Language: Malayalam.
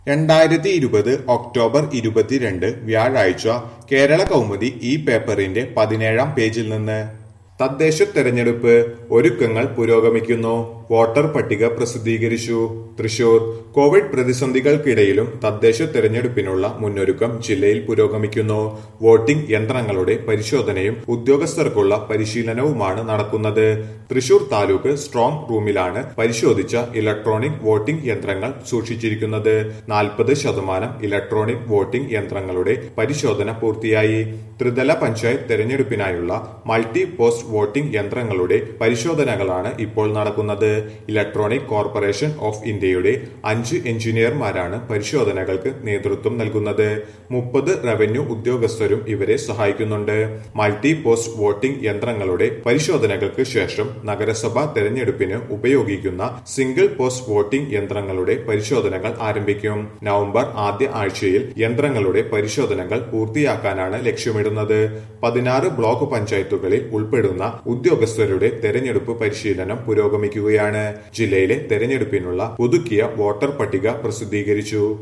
രണ്ടായിരത്തി ഇരുപത് ഒക്ടോബർ ഇരുപത്തിരണ്ട് വ്യാഴാഴ്ച കേരള കൗമുദി ഈ പേപ്പറിന്റെ പതിനേഴാം പേജിൽ നിന്ന് തദ്ദേശ തെരഞ്ഞെടുപ്പ് ഒരുക്കങ്ങൾ പുരോഗമിക്കുന്നു വോട്ടർ പട്ടിക പ്രസിദ്ധീകരിച്ചു തൃശൂർ കോവിഡ് പ്രതിസന്ധികൾക്കിടയിലും തദ്ദേശ തെരഞ്ഞെടുപ്പിനുള്ള മുന്നൊരുക്കം ജില്ലയിൽ പുരോഗമിക്കുന്നു വോട്ടിംഗ് യന്ത്രങ്ങളുടെ പരിശോധനയും ഉദ്യോഗസ്ഥർക്കുള്ള പരിശീലനവുമാണ് നടക്കുന്നത് തൃശൂർ താലൂക്ക് സ്ട്രോങ് റൂമിലാണ് പരിശോധിച്ച ഇലക്ട്രോണിക് വോട്ടിംഗ് യന്ത്രങ്ങൾ സൂക്ഷിച്ചിരിക്കുന്നത് നാൽപ്പത് ശതമാനം ഇലക്ട്രോണിക് വോട്ടിംഗ് യന്ത്രങ്ങളുടെ പരിശോധന പൂർത്തിയായി ത്രിതല പഞ്ചായത്ത് തെരഞ്ഞെടുപ്പിനായുള്ള മൾട്ടി പോസ്റ്റ് വോട്ടിംഗ് യന്ത്രങ്ങളുടെ പരിശോധനകളാണ് ഇപ്പോൾ നടക്കുന്നത് ഇലക്ട്രോണിക് കോർപ്പറേഷൻ ഓഫ് ഇന്ത്യയുടെ അഞ്ച് എഞ്ചിനീയർമാരാണ് പരിശോധനകൾക്ക് നേതൃത്വം നൽകുന്നത് മുപ്പത് റവന്യൂ ഉദ്യോഗസ്ഥരും ഇവരെ സഹായിക്കുന്നുണ്ട് മൾട്ടി പോസ്റ്റ് വോട്ടിംഗ് യന്ത്രങ്ങളുടെ പരിശോധനകൾക്ക് ശേഷം നഗരസഭാ തെരഞ്ഞെടുപ്പിന് ഉപയോഗിക്കുന്ന സിംഗിൾ പോസ്റ്റ് വോട്ടിംഗ് യന്ത്രങ്ങളുടെ പരിശോധനകൾ ആരംഭിക്കും നവംബർ ആദ്യ ആഴ്ചയിൽ യന്ത്രങ്ങളുടെ പരിശോധനകൾ പൂർത്തിയാക്കാനാണ് ലക്ഷ്യമിടുന്നത് പതിനാറ് ബ്ലോക്ക് പഞ്ചായത്തുകളിൽ ഉൾപ്പെടുന്ന ഉദ്യോഗസ്ഥരുടെ തെരഞ്ഞെടുപ്പ് പരിശീലനം പുരോഗമിക്കുകയാണ് ജില്ലയിലെ തെരഞ്ഞെടുപ്പിനുള്ള പുതുക്കിയ വോട്ടർ പട്ടിക പ്രസിദ്ധീകരിച്ചു